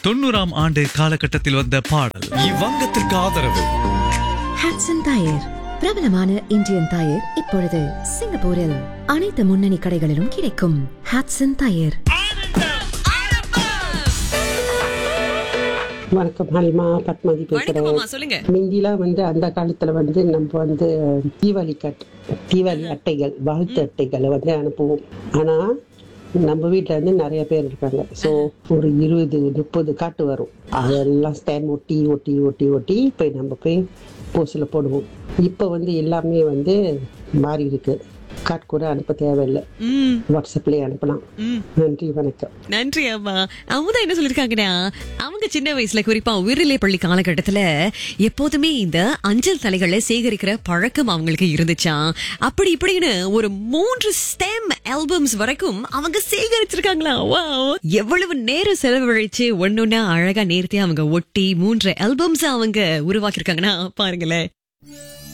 தொண்ணூறாம் ஆண்டு காலகட்டத்தில் வந்த பாடல் இவ்வங்கத்திற்கு ஆதரவு ஹாட்சன் டயர் பிரபலமான இந்தியன் டயர் இப்பொழுது சிங்கப்பூரில் அனைத்து முன்னணி கடைகளிலும் கிடைக்கும் ஹாட்சன் டயர் வணக்கம் ஹல்மா பத்மாதி வணக்கம்மா பேசுறேன் சொல்லுங்க மிந்திலாம் வந்து அந்த காலத்துல வந்து நம்ம வந்து தீபாவளி கட் தீபாவளி அட்டைகள் வாழ்த்து அட்டைகளை வந்து அனுப்புவோம் ஆனா நம்ம வீட்ல வந்து நிறைய பேர் இருக்காங்க ஸோ ஒரு இருபது முப்பது காட்டு வரும் அதெல்லாம் ஸ்டாண்ட் ஒட்டி ஒட்டி ஒட்டி ஒட்டி போய் நம்ம போய் போஸ்டில் போடுவோம் இப்போ வந்து எல்லாமே வந்து மாறி இருக்கு கார்டு கூட அனுப்ப தேவையில்லை ம், வாட்ஸ்அப்லேயே அனுப்பலாம் ம். நன்றி வணக்கம் நன்றி அம்மா அவங்க என்ன சொல்லிருக்காங்கன்னா அவங்க சின்ன வயசுல குறிப்பா உயர்நிலை பள்ளி காலகட்டத்துல எப்போதுமே இந்த அஞ்சல் தலைகளை சேகரிக்கிற பழக்கம் அவங்களுக்கு இருந்துச்சாம் அப்படி இப்படின்னு ஒரு மூன்று ஸ்டெம் ஆல்பம்ஸ் வரைக்கும் அவங்க சேகரிச்சிருக்காங்களா Wow. எவ்வளவு நேரம் செலவழிச்சு ஒன்னொன்னா அழகா நேர்த்தி அவங்க ஒட்டி மூன்று ஆல்பம்ஸ் அவங்க உருவாக்கியிருக்காங்கன்னா பாருங்களேன்